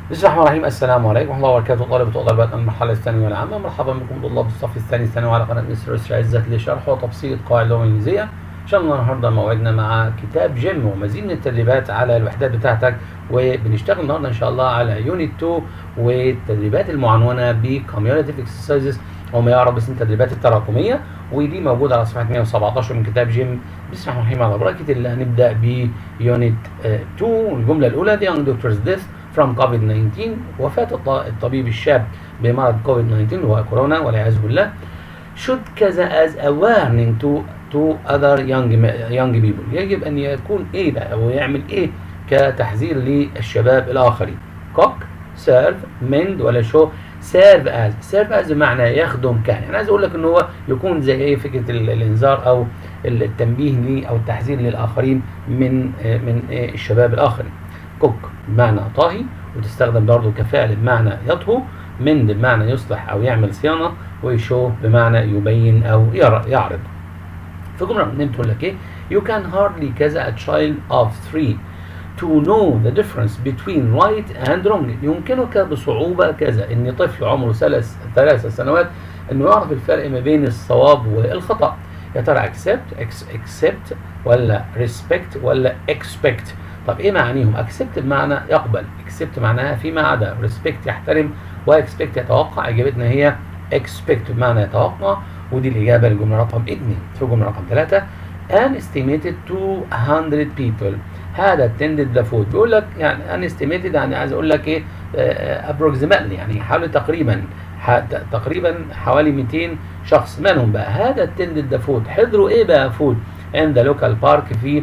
بسم الله الرحمن الرحيم السلام عليكم ورحمه الله وبركاته طلبه وطالبات المرحله الثانويه العامه مرحبا بكم طلاب الصف الثاني الثانوي على قناه مستر يسرا عزت لشرح وتبسيط قواعد اللغه الانجليزيه ان شاء الله النهارده موعدنا مع كتاب جيم ومزيد من التدريبات على الوحدات بتاعتك وبنشتغل النهارده ان شاء الله على يونت 2 والتدريبات المعنونه بكوميونيتيف اكسرسايزز وما يعرف باسم التدريبات التراكميه ودي موجوده على صفحه 117 من كتاب جيم بسم الله الرحمن الرحيم على بركه الله هنبدا بيونت 2 الجمله الاولى The young doctor's death from COVID-19 وفاة الطبيب الشاب بمرض كوفيد 19 وهو كورونا والعياذ بالله should كذا as a warning to to other young young people يجب ان يكون ايه بقى او يعمل ايه كتحذير للشباب الاخرين cook serve mend ولا show serve as serve as بمعنى يخدم كان يعني عايز اقول لك ان هو يكون زي ايه فكره الانذار او التنبيه لي او التحذير للاخرين من من الشباب الاخرين كوك بمعنى طاهي وتستخدم برضه كفعل بمعنى يطهو مند بمعنى يصلح او يعمل صيانه ويشو بمعنى يبين او يعرض في جمله من تقول لك ايه you can hardly كذا a child of three to know the difference between right and wrong يمكنك بصعوبه كذا ان طفل عمره ثلاث ثلاث سنوات انه يعرف الفرق ما بين الصواب والخطا يا ترى accept accept ولا respect ولا expect طب ايه معانيهم اكسبت بمعنى يقبل اكسبت معناها فيما عدا ريسبكت يحترم واكسبكت يتوقع اجابتنا هي اكسبكت بمعنى يتوقع ودي الاجابه للجمله رقم 2 في الجمله رقم 3 an estimated 200 people had attended the food بيقول لك يعني an estimated يعني عايز اقول لك ايه approximately يعني حوالي تقريبا تقريبا حوالي 200 شخص منهم بقى had attended the food حضروا ايه بقى فود in the local park في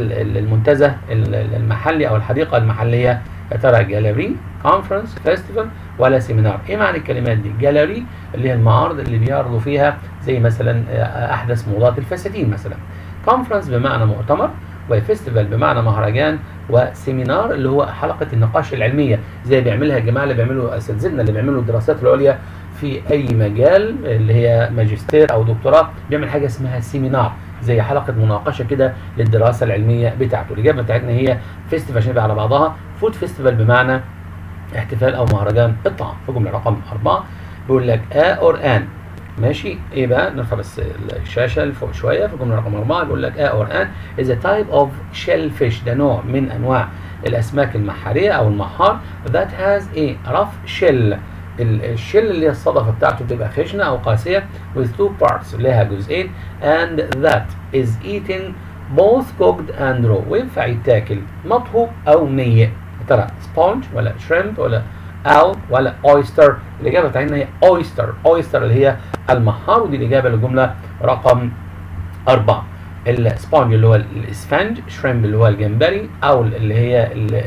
المنتزه المحلي او الحديقه المحليه يا ترى جاليري كونفرنس فيستيفال ولا سيمينار ايه معنى الكلمات دي جاليري اللي هي المعارض اللي بيعرضوا فيها زي مثلا احدث موضات الفساتين مثلا كونفرنس بمعنى مؤتمر وفيستيفال بمعنى مهرجان وسيمينار اللي هو حلقه النقاش العلميه زي بيعملها الجماعه اللي بيعملوا اساتذتنا اللي بيعملوا الدراسات العليا في اي مجال اللي هي ماجستير او دكتوراه بيعمل حاجه اسمها سيمينار زي حلقه مناقشه كده للدراسه العلميه بتاعته الاجابه بتاعتنا هي فيستيفال عشان على بعضها فود فيستيفال بمعنى احتفال او مهرجان الطعام في جمله رقم أربعة بيقول لك ا اور ان ماشي ايه بقى نرفع بس الشاشه لفوق شويه في جمله رقم أربعة بيقول لك ا اور ان is a type of shellfish ده نوع من انواع الاسماك المحاريه او المحار that has a rough shell الشل اللي هي الصدفة بتاعته بتبقى خشنة أو قاسية with two parts لها جزئين and that is eaten both cooked and raw وينفع يتاكل مطهو أو نية ترى سبونج ولا شريمب ولا أو ولا أويستر الإجابة بتاعتنا هي أويستر أويستر اللي هي المحار ودي الإجابة للجملة رقم أربعة السبونج اللي هو الاسفنج شريمب اللي هو الجمبري أو اللي هي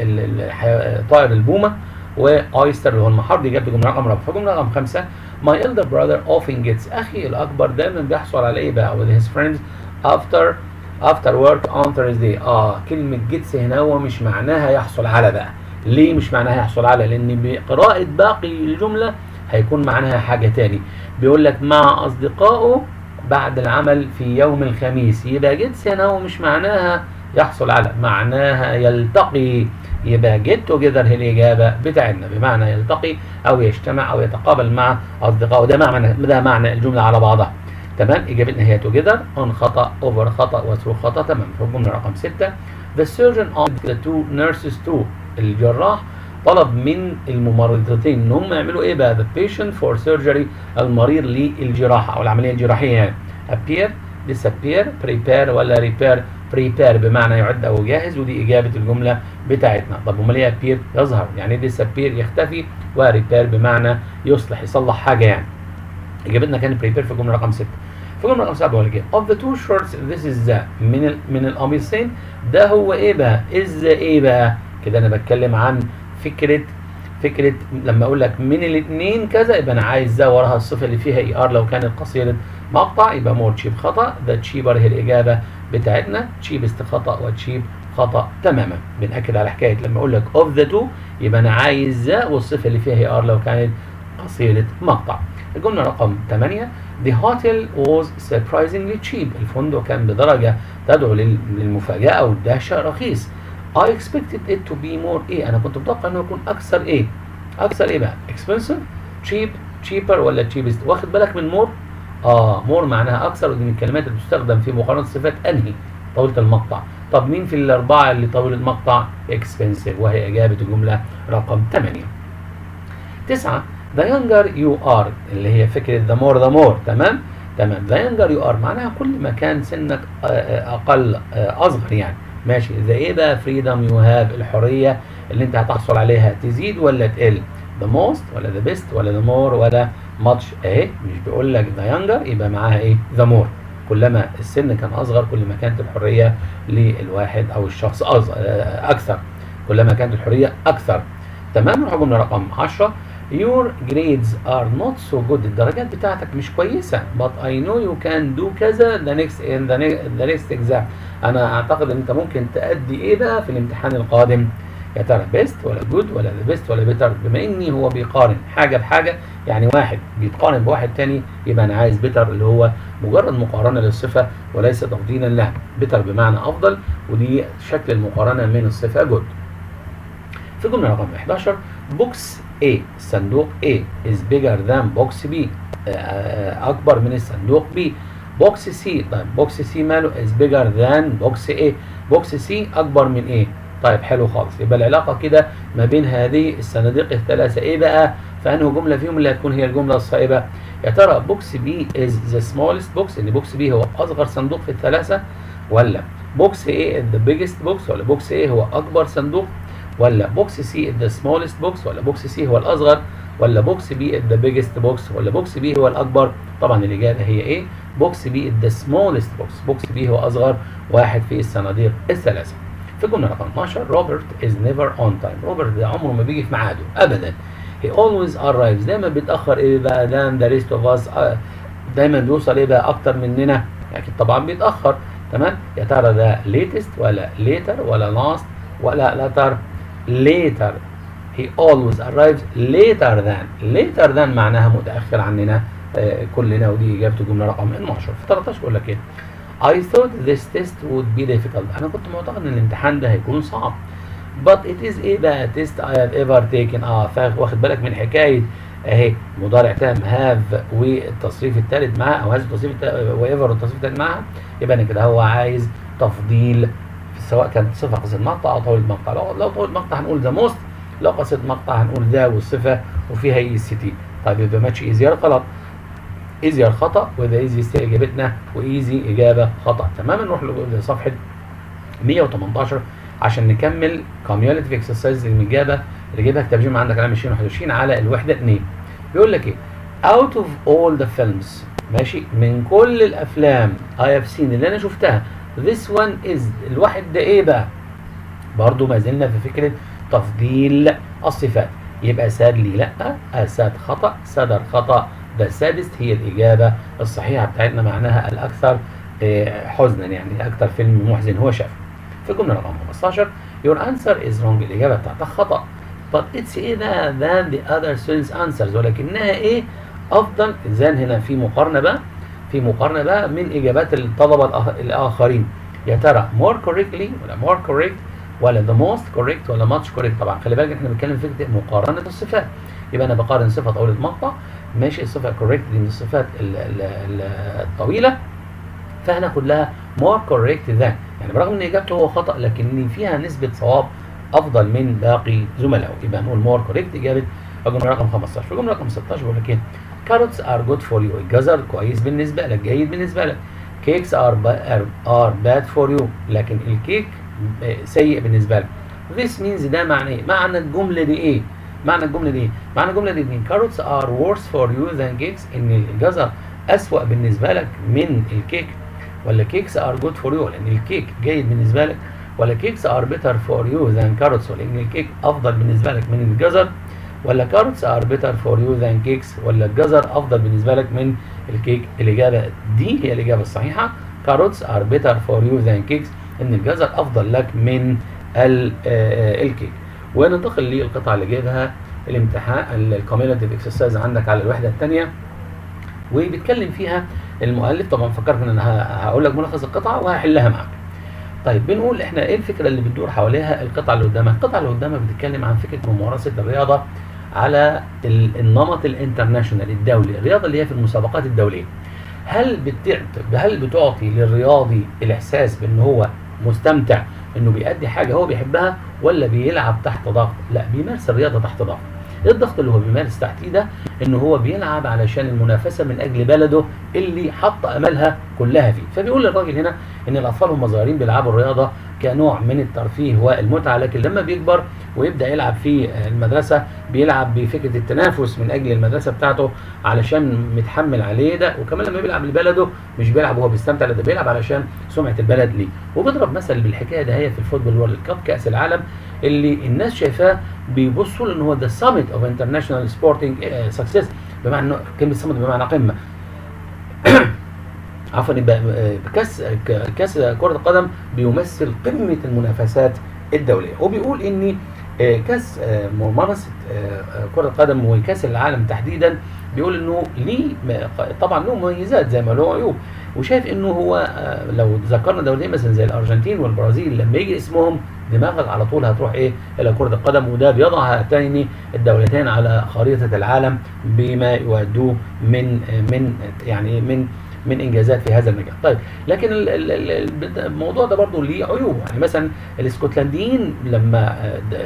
طائر البومة وايستر اللي هو المحار دي جاب جمله رقم رابع فجمله رقم خمسه my elder brother often gets اخي الاكبر دايما بيحصل على ايه بقى with his friends after after work on Thursday اه كلمه gets هنا هو مش معناها يحصل على بقى ليه مش معناها يحصل على لان بقراءه باقي الجمله هيكون معناها حاجه تاني بيقول لك مع اصدقائه بعد العمل في يوم الخميس يبقى جيتس هنا هو مش معناها يحصل على معناها يلتقي يبقى جيت توجذر هي الإجابة بتاعتنا بمعنى يلتقي أو يجتمع أو يتقابل مع أصدقائه ده معنى ده معنى الجملة على بعضها تمام إجابتنا هي توجذر أون خطأ أوفر خطأ وثرو خطأ تمام في الجملة رقم ستة The surgeon asked the two nurses to الجراح طلب من الممرضتين ان هم يعملوا ايه بقى the patient for surgery المريض للجراحه او العمليه الجراحيه يعني appear disappear prepare ولا repair prepare بمعنى يعد او يجهز ودي اجابه الجمله بتاعتنا طب امال ايه appear يظهر يعني disappear يختفي وريبير بمعنى يصلح يصلح حاجه يعني اجابتنا كانت prepare في الجمله رقم 6 في الجمله رقم 7 بقول لك of the two shorts this is the من ال من القميصين ده هو ايه بقى is ايه بقى كده انا بتكلم عن فكره فكره لما اقول لك من الاثنين كذا يبقى انا عايز ده وراها الصفه اللي فيها اي ار لو كانت قصيره مقطع يبقى مور تشيب خطا ده تشيبر هي الاجابه بتاعتنا تشيبست خطا وتشيب خطا تماما بناكد على حكايه لما اقول لك اوف ذا تو يبقى انا عايز ذا والصفه اللي فيها اي ار لو كانت قصيره مقطع الجمله رقم 8 The hotel was surprisingly cheap الفندق كان بدرجه تدعو للمفاجاه والدهشه رخيص I expected it to be more ايه انا كنت متوقع انه يكون اكثر ايه اكثر ايه بقى expensive cheap cheaper ولا cheapest واخد بالك من more اه more معناها اكثر ودي من الكلمات اللي بتستخدم في مقارنه الصفات انهي طويله المقطع طب مين في الاربعه اللي طويل المقطع expensive وهي اجابه الجمله رقم 8 تسعة the younger you are اللي هي فكرة the more the more تمام تمام the younger you are معناها كل ما كان سنك آه، آه، أقل آه، أصغر يعني ماشي إذا إيه بقى freedom you have الحرية اللي أنت هتحصل عليها تزيد ولا تقل the most ولا the best ولا the more ولا much أهي مش بيقول لك the younger يبقى معاها إيه the more كلما السن كان أصغر كل ما كانت الحرية للواحد أو الشخص أصغر آه، أكثر كلما كانت الحرية أكثر تمام نروح جملة رقم 10 Your grades are not so good الدرجات بتاعتك مش كويسة but I know you can do كذا the next in the next, the next exam أنا أعتقد إن أنت ممكن تأدي إيه بقى في الامتحان القادم يا ترى بيست ولا جود ولا ذا بيست ولا بيتر بما إني هو بيقارن حاجة بحاجة يعني واحد بيتقارن بواحد تاني يبقى أنا عايز بيتر اللي هو مجرد مقارنة للصفة وليس تفضيلا لها بيتر بمعنى أفضل ودي شكل المقارنة من الصفة جود في جملة رقم 11 بوكس A صندوق A is bigger than box B آه، أكبر من الصندوق B بوكس C طيب بوكس C ماله is bigger than بوكس A بوكس C أكبر من A طيب حلو خالص يبقى العلاقة كده ما بين هذه الصناديق الثلاثة إيه بقى فأنه جملة فيهم اللي هتكون هي الجملة الصائبة يا ترى بوكس B is the smallest box إن بوكس B هو أصغر صندوق في الثلاثة ولا بوكس A is the biggest box ولا بوكس A هو أكبر صندوق ولا بوكس سي ذا سمولست بوكس ولا بوكس سي هو الاصغر ولا بوكس بي ذا بيجست بوكس ولا بوكس بي هو الاكبر طبعا الاجابه هي ايه بوكس بي ذا سمولست بوكس بوكس بي هو اصغر واحد في الصناديق الثلاثه في الجمله رقم 12 روبرت از نيفر اون تايم روبرت ده عمره ما بيجي في ميعاده ابدا he always arrives دايما بيتاخر ايه بقى than the rest of us آه، دايما بيوصل ايه بقى اكتر مننا اكيد طبعا بيتاخر تمام يا ترى ده latest ولا later ولا last ولا later later he always arrives later than later than معناها متأخر عننا آه كلنا ودي إجابة الجملة رقم 12 في 13 بيقول لك إيه I thought this test would be difficult أنا كنت معتقد إن الامتحان ده هيكون صعب but it is إيه بقى test I have ever taken آه فا- واخد بالك من حكاية أهي مضارع تام have والتصريف الثالث معاه أو هذا التصريف وإيفر والتصريف الثالث معاها يبقى أنا كده هو عايز تفضيل سواء كانت صفة قصير مقطع أو طويل مقطع لو, لو طويل مقطع هنقول ذا موست لو قصير مقطع هنقول ذا والصفة وفيها اي سي تي طيب يبقى ماتش ايزير غلط ايزير خطأ وذا ايزي ستيل اجابتنا وايزي اجابة خطأ تماما نروح لصفحة 118 عشان نكمل كوميوليتيف اكسرسايز الاجابة اللي جايبها كتاب عندك على 221 على الوحدة 2 بيقول لك ايه out of all the films ماشي من كل الافلام I have seen اللي انا شفتها this one is الواحد ده ايه بقى برضو ما زلنا في فكرة تفضيل الصفات يبقى سادلي لا اساد خطأ سدر خطأ ده سادست هي الإجابة الصحيحة بتاعتنا معناها الأكثر آه، حزنا يعني أكثر فيلم محزن هو شافه في الجملة رقم 15 your answer is wrong الإجابة بتاعتك خطأ but it's إيه ده than the other students answers ولكنها إيه أفضل إذن هنا في مقارنة بقى في مقارنة بقى من إجابات الطلبة الآخ- الآخرين يا ترى more correctly ولا more correct ولا the most correct ولا much correct طبعا خلي بالك احنا بنتكلم في فكرة مقارنة الصفات يبقى أنا بقارن صفة طويلة مقطع ماشي الصفة correct دي من الصفات ال- ال- ال- الطويلة فهناخد لها more correct than يعني برغم ان اجابته هو خطا لكن فيها نسبه صواب افضل من باقي زملائه يبقى هنقول more correct اجابه الجمله رقم 15 الجمله رقم 16 بيقول لك ايه carrots are good for you الجزر كويس بالنسبه لك جيد بالنسبه لك cakes are, ba- are, are bad for you لكن الكيك سيء بالنسبه لك this means ده معنى ايه معنى الجمله دي ايه معنى الجمله دي ايه معنى الجمله دي ان carrots are worse for you than cakes ان الجزر اسوأ بالنسبه لك من الكيك ولا كيكس ار جود فور يو لان الكيك جيد بالنسبه لك ولا كيكس ار بيتر فور يو ذان كاروتس ولان الكيك افضل بالنسبه لك من الجزر ولا كاروتس ار بيتر فور يو ذان كيكس ولا الجزر افضل بالنسبه لك من الكيك الاجابه دي هي الاجابه الصحيحه كاروتس ار بيتر فور يو ذان كيكس ان الجزر افضل لك من ال- آه، الكيك وننتقل للقطعه اللي جايبها الامتحان الكوميونيتيف اكسرسايز عندك على الوحده الثانيه وبيتكلم فيها المؤلف طبعا فكرت ان انا ه- هقول لك ملخص القطعه وهحلها معاك. طيب بنقول احنا ايه الفكره اللي بتدور حواليها القطعه اللي قدامك؟ القطعه اللي قدامك بتتكلم عن فكره ممارسه الرياضه على ال- النمط الانترناشونال الدولي الرياضه اللي هي في المسابقات الدوليه هل بتعت... هل بتعطي للرياضي الاحساس بان هو مستمتع انه بيأدي حاجه هو بيحبها ولا بيلعب تحت ضغط لا بيمارس الرياضه تحت ضغط ايه الضغط اللي هو بيمارس تحتيه ده ان هو بيلعب علشان المنافسه من اجل بلده اللي حط املها كلها فيه فبيقول للراجل هنا ان الاطفال هم صغيرين بيلعبوا الرياضه كنوع من الترفيه والمتعه لكن لما بيكبر ويبدا يلعب في المدرسه بيلعب بفكره التنافس من اجل المدرسه بتاعته علشان متحمل عليه ده وكمان لما بيلعب لبلده مش بيلعب وهو بيستمتع لا ده بيلعب علشان سمعه البلد ليه وبيضرب مثل بالحكايه ده هي في الفوتبول وورلد كاب كاس العالم اللي الناس شايفاه بيبصوا له ان هو ده سامت اوف انترناشونال سبورتنج سكسس بمعنى كلمه سامت بمعنى قمه عفوا يبقى كاس كاس كره القدم بيمثل قمه المنافسات الدوليه وبيقول ان كاس ممارسه كره القدم وكاس العالم تحديدا بيقول انه ليه طبعا له مميزات زي ما له عيوب وشايف انه هو لو ذكرنا دولتين مثلا زي الارجنتين والبرازيل لما يجي اسمهم دماغك على طول هتروح ايه الى كره القدم وده بيضع هاتين الدولتين على خريطه العالم بما يؤدوه من من يعني من من انجازات في هذا المجال طيب لكن الموضوع ده برضه ليه عيوب يعني مثلا الاسكتلنديين لما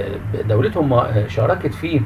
دولتهم شاركت في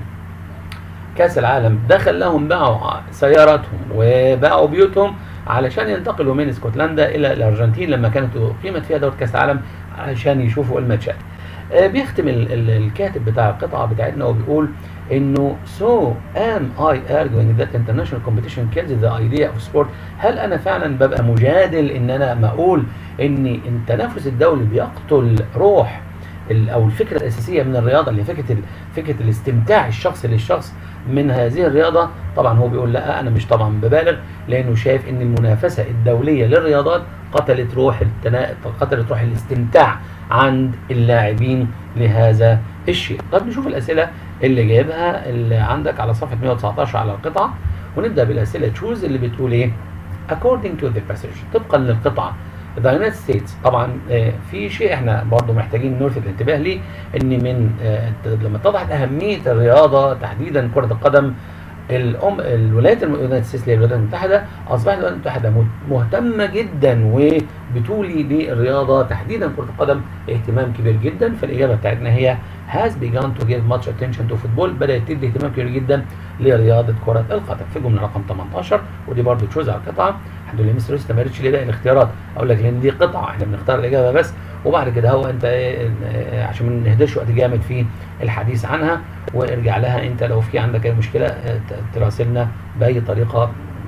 كاس العالم ده خلاهم باعوا سياراتهم وباعوا بيوتهم علشان ينتقلوا من اسكتلندا الى الارجنتين لما كانت اقيمت فيها دوره كاس العالم عشان يشوفوا الماتشات بيختم الكاتب بتاع القطعه بتاعتنا وبيقول انه so am I arguing that international competition kills the idea of sport هل انا فعلا ببقى مجادل ان انا ما اقول ان التنافس الدولي بيقتل روح او الفكره الاساسيه من الرياضه اللي فكره فكره الاستمتاع الشخصي للشخص من هذه الرياضه طبعا هو بيقول لا انا مش طبعا ببالغ لانه شايف ان المنافسه الدوليه للرياضات قتلت روح التنا... قتلت روح الاستمتاع عند اللاعبين لهذا الشيء طب نشوف الاسئله اللي جايبها اللي عندك على صفحه 119 على القطعه ونبدا بالاسئله تشوز اللي بتقول ايه according to the passage طبقا للقطعه The United States طبعا في شيء احنا برضه محتاجين نلفت الانتباه ليه ان من لما اتضحت اهميه الرياضه تحديدا كره القدم الأم الولايات اليونايتد ستيتس الولايات المتحده اصبحت الولايات المتحده مهتمه جدا وبتولي بالرياضه تحديدا كره القدم اهتمام كبير جدا فالاجابه بتاعتنا هي has begun to give much attention to football بدات تدي اهتمام كبير جدا لرياضه كره القدم في جمله رقم 18 ودي برضه تشوز على القطعه الحمد لله مستر يوسف ما قالتش ليه باقي الاختيارات اقول لك لان دي قطعه احنا بنختار الاجابه بس وبعد كده هو انت ايه عشان ما نهدرش وقت جامد في الحديث عنها وارجع لها انت لو في عندك اي مشكله تراسلنا باي طريقه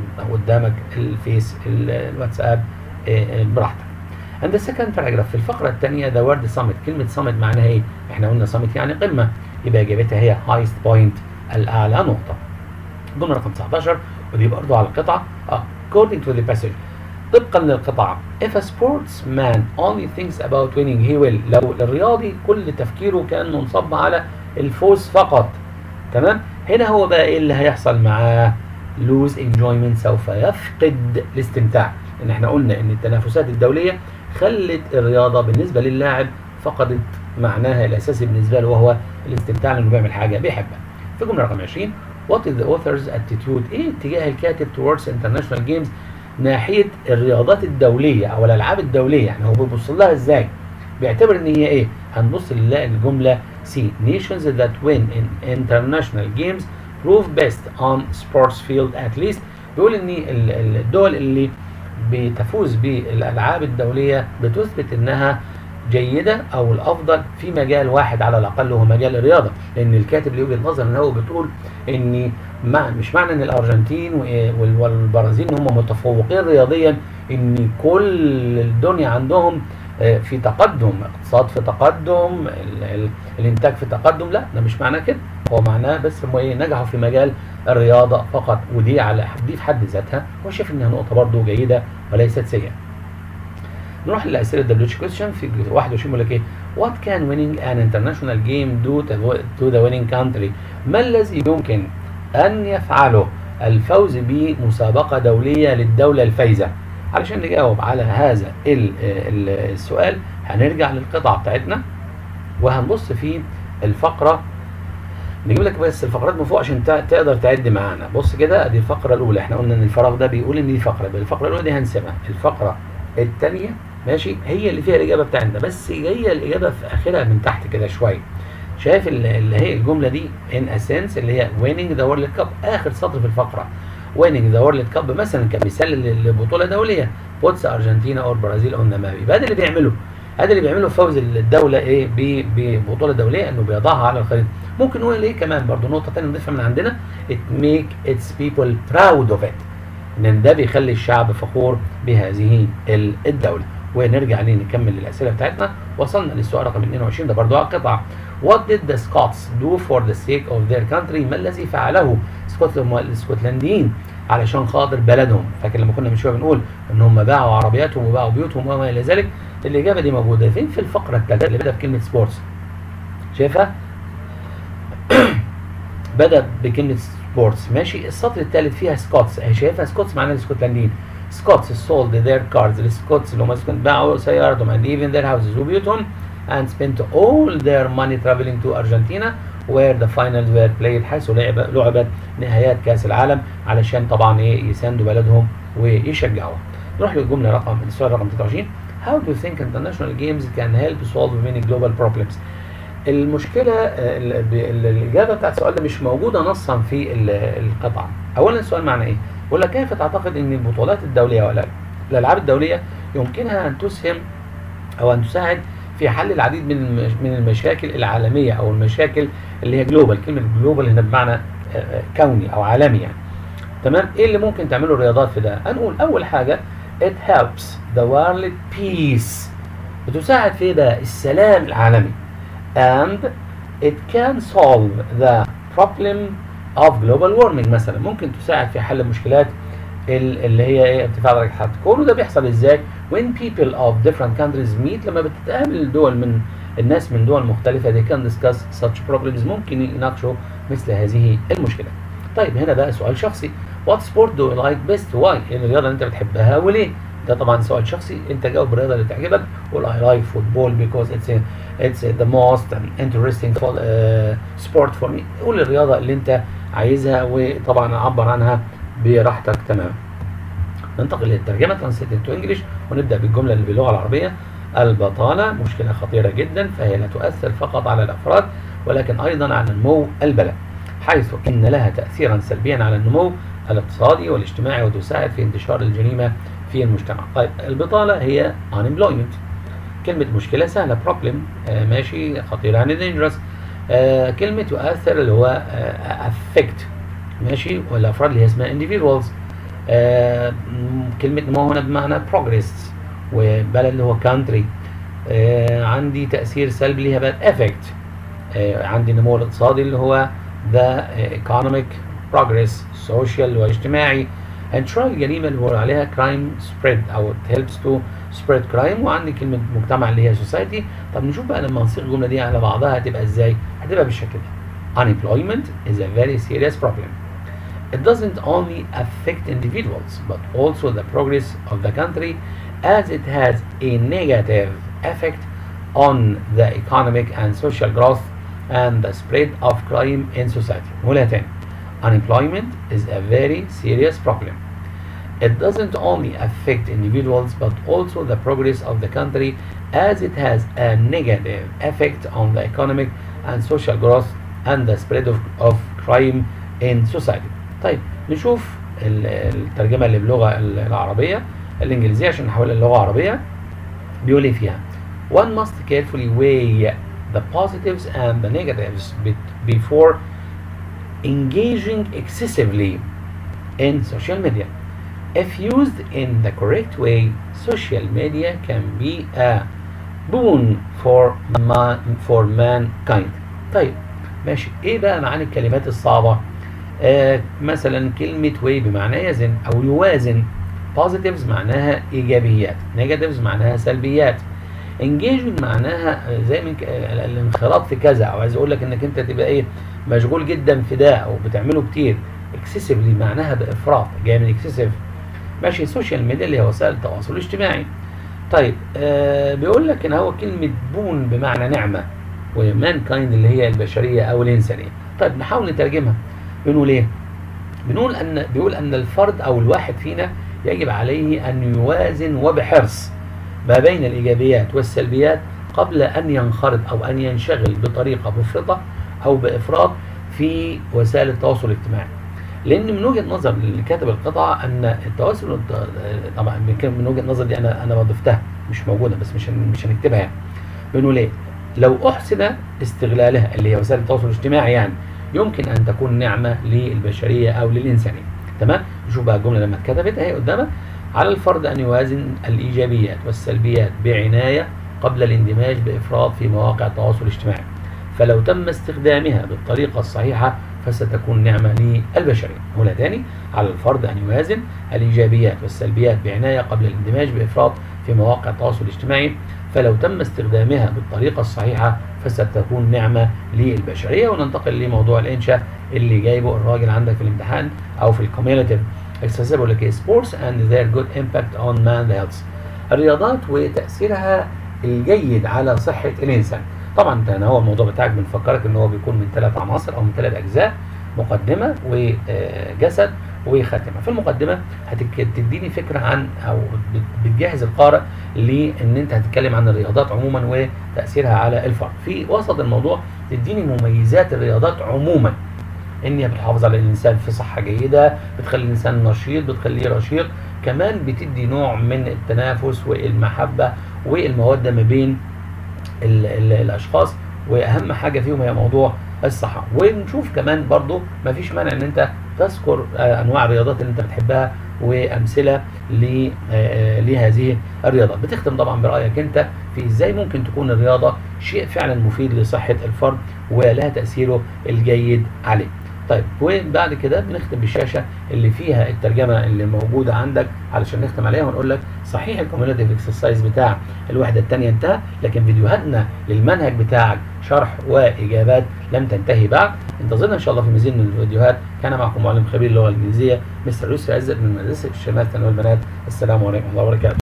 قدامك الفيس الواتساب براحتك. And the second paragraph في الفقرة الثانية the word summit كلمة summit معناها ايه؟ احنا قلنا summit يعني قمة يبقى اجابتها هي highest point الأعلى نقطة. جملة رقم 19 ودي برضه على القطعة according to the passage طبقا للقطعة if a sportsman only thinks about winning he will لو الرياضي كل تفكيره كان منصب على الفوز فقط تمام هنا هو بقى ايه اللي هيحصل معاه lose enjoyment سوف يفقد الاستمتاع لان احنا قلنا ان التنافسات الدولية خلت الرياضة بالنسبة للاعب فقدت معناها الاساسي بالنسبة له وهو الاستمتاع لانه بيعمل حاجة بيحبها في جملة رقم 20 what is the author's attitude ايه اتجاه الكاتب towards international games ناحيه الرياضات الدوليه او الالعاب الدوليه يعني هو بيبص لها ازاي؟ بيعتبر ان هي ايه؟ هنبص نلاقي الجمله سي nations that win in international games prove best on sports field at least بيقول ان الدول اللي بتفوز بالالعاب الدوليه بتثبت انها جيدة أو الأفضل في مجال واحد على الأقل وهو مجال الرياضة لأن الكاتب ليه وجهة نظر إن هو بتقول إن مع مش معنى إن الأرجنتين والبرازيل إن هم متفوقين رياضيا إن كل الدنيا عندهم في تقدم اقتصاد في تقدم ال ال الانتاج في تقدم لا ده مش معناه كده هو معناه بس هم ايه نجحوا في مجال الرياضه فقط ودي على دي في حد ذاتها هو شايف انها نقطه برضه جيده وليست سيئه نروح لاسئله دبليو كويستشن في 21 بيقول لك ايه وات كان winning an international game do to the winning country ما الذي يمكن ان يفعله الفوز بمسابقه دوليه للدوله الفايزه علشان نجاوب على هذا السؤال هنرجع للقطعه بتاعتنا وهنبص في الفقره نجيب لك بس الفقرات من فوق عشان تع- تقدر تعد معانا بص كده ادي الفقره الاولى احنا قلنا ان الفراغ ده بيقول ان دي فقره يبقى الفقره الاولى دي هنسيبها الفقره الثانيه ماشي هي اللي فيها الاجابه بتاعتنا بس جايه الاجابه في اخرها من تحت كده شويه شايف ال- اللي هي الجمله دي ان اسنس اللي هي winning the world cup اخر سطر في الفقره winning the world cup مثلا كمثال ل- لبطوله دوليه بوتس ارجنتينا او البرازيل او ماب يبقى ده اللي بيعمله هذا اللي بيعمله فوز الدوله ايه ب- ببطوله دوليه انه بيضعها على الخريطه ممكن نقول ايه كمان برضو نقطه ثانيه نضيفها من عندنا it make its people proud of it ان ده بيخلي الشعب فخور بهذه ال- الدوله ونرجع ليه نكمل الاسئله بتاعتنا وصلنا للسؤال رقم 22 ده برضو على القطعه What did the Scots do for the sake of their country ما الذي فعله سكوت- الاسكتلنديين علشان خاطر بلدهم فاكر لما كنا من شويه بنقول ان هم باعوا عربياتهم وباعوا بيوتهم وما الى ذلك الاجابه دي موجوده فين في الفقره الثالثه اللي بدأ بكلمه سبورتس شايفها بدأ بكلمة سبورتس ماشي السطر الثالث فيها سكوتس اهي شايفها سكوتس معناها الاسكتلنديين سكوتس sold their cars السكوتس اللي هم سكن باعوا سياراتهم and even their houses وبيوتهم and spent all their money traveling to Argentina where the finals were played حيث لعب لعبت نهايات كأس العالم علشان طبعا ايه يساندوا بلدهم ويشجعوها نروح للجملة رقم السؤال رقم 23 How do you think international games can help solve many global problems المشكله آه، ال- ب- ال- الاجابه بتاعت السؤال ده مش موجوده نصا في ال- القطعه اولا السؤال معناه ايه يقول لك كيف تعتقد ان البطولات الدوليه ولا الالعاب الدوليه يمكنها ان تسهم او ان تساعد في حل العديد من المش- من المشاكل العالميه او المشاكل اللي هي جلوبال كلمه جلوبال هنا بمعنى آه، آه، كوني او عالمي يعني تمام ايه اللي ممكن تعمله الرياضات في ده هنقول اول حاجه it helps the world peace بتساعد في ده السلام العالمي and it can solve the problem of global warming مثلا ممكن تساعد في حل المشكلات ال- اللي هي ايه ارتفاع درجه الحراره كل ده بيحصل ازاي when people of different countries meet لما بتتقابل الدول من الناس من دول مختلفه they can discuss such problems ممكن يناقشوا مثل هذه المشكلات طيب هنا بقى سؤال شخصي what sport do you like best why ايه الرياضه اللي انت بتحبها وليه ده طبعا سؤال شخصي انت جاوب بالرياضه اللي تعجبك قول I like football because it's a, it's a, the most interesting for, uh, sport for me قول الرياضه اللي انت عايزها وطبعا عبر عنها براحتك تماما ننتقل للترجمه translated to English ونبدا بالجمله اللي باللغه العربيه البطاله مشكله خطيره جدا فهي لا تؤثر فقط على الافراد ولكن ايضا على نمو البلد حيث ان لها تاثيرا سلبيا على النمو الاقتصادي والاجتماعي وتساعد في انتشار الجريمه في المجتمع. طيب البطاله هي unemployment كلمه مشكله سهله problem آه ماشي خطيره يعني dangerous آه كلمه يؤثر اللي هو آه affect ماشي والافراد اللي هي اسمها individuals آه م- كلمه نمو هنا بمعنى progress وبلد اللي هو country آه عندي تاثير سلبي ليها بقى effect آه عندي النمو الاقتصادي اللي هو the economic progress social واجتماعي انتشار الجريمه اللي هو عليها crime spread او it helps to spread crime وعندي كلمه مجتمع اللي هي society طب نشوف بقى لما نصيغ الجمله دي على بعضها هتبقى ازاي هتبقى بالشكل ده unemployment is a very serious problem it doesn't only affect individuals but also the progress of the country as it has a negative effect on the economic and social growth and the spread of crime in society. نقولها تاني. Unemployment is a very serious problem. It doesn't only affect individuals but also the progress of the country as it has a negative effect on the economic and social growth and the spread of, of crime in society. طيب نشوف ال- الترجمة اللي باللغة العربية الإنجليزية عشان نحولها للغة العربية بيقول ايه فيها one must carefully weigh the positives and the negatives be- before engaging excessively in social media if used in the correct way social media can be a boon for man for mankind طيب ماشي ايه بقى معاني الكلمات الصعبة آه مثلا كلمة way بمعنى يزن او يوازن positives معناها ايجابيات negatives معناها سلبيات engagement معناها زي من ك- ال- الانخراط في كذا او عايز اقول لك انك انت تبقى ايه مشغول جدا في ده او بتعمله كتير excessively معناها بافراط جاي من excessive ماشي سوشيال ميديا اللي هي وسائل التواصل الاجتماعي طيب آه بيقول لك ان هو كلمه بون بمعنى نعمه ومان كايند اللي هي البشريه او الانسانيه طيب نحاول نترجمها بنقول ايه بنقول ان بيقول ان الفرد او الواحد فينا يجب عليه ان يوازن وبحرص ما بين الايجابيات والسلبيات قبل ان ينخرط او ان ينشغل بطريقه مفرطه او بافراط في وسائل التواصل الاجتماعي لان من وجهه نظر اللي كاتب القطعه ان التواصل طبعا من وجهه نظر دي انا انا ضفتها مش موجوده بس مش مش هنكتبها يعني بنقول ايه لو احسن استغلالها اللي هي وسائل التواصل الاجتماعي يعني يمكن ان تكون نعمه للبشريه او للانسانيه تمام نشوف بقى الجمله لما اتكتبت اهي قدامك على الفرد ان يوازن الايجابيات والسلبيات بعنايه قبل الاندماج بافراط في مواقع التواصل الاجتماعي فلو تم استخدامها بالطريقه الصحيحه فستكون نعمه للبشريه هنا تاني على الفرد ان يوازن الايجابيات والسلبيات بعنايه قبل الاندماج بافراط في مواقع التواصل الاجتماعي فلو تم استخدامها بالطريقة الصحيحة فستكون نعمة للبشرية وننتقل لموضوع الإنشاء اللي جايبه الراجل عندك في الامتحان أو في الكوميونيتيف اكسسبل بيقول لك sports and their good impact on man health الرياضات وتأثيرها الجيد على صحة الإنسان طبعا ده هو الموضوع بتاعك بنفكرك ان هو بيكون من ثلاث عناصر او من ثلاث اجزاء مقدمه وجسد وخاتمه في المقدمه هتديني فكره عن او بتجهز القارئ لان انت هتتكلم عن الرياضات عموما وتاثيرها على الفرد في وسط الموضوع تديني مميزات الرياضات عموما ان هي بتحافظ على الانسان في صحه جيده بتخلي الانسان نشيط بتخليه رشيق كمان بتدي نوع من التنافس والمحبه والموده ما بين ال ال الاشخاص واهم حاجه فيهم هي موضوع الصحه ونشوف كمان برضو ما فيش مانع ان انت تذكر انواع الرياضات اللي انت بتحبها وامثله لهذه الرياضات بتختم طبعا برايك انت في ازاي ممكن تكون الرياضه شيء فعلا مفيد لصحه الفرد ولها تاثيره الجيد عليه طيب وبعد كده بنختم بالشاشه اللي فيها الترجمه اللي موجوده عندك علشان نختم عليها ونقول لك صحيح الكوميونيتيف اكسرسايز بتاع الوحده الثانيه انتهى لكن فيديوهاتنا للمنهج بتاعك شرح واجابات لم تنتهي بعد انتظرنا ان شاء الله في مزيد من الفيديوهات كان معكم معلم خبير اللغه الانجليزيه مستر يسري عزت من مدرسه الشمال الثانويه والبنات السلام عليكم ورحمه الله وبركاته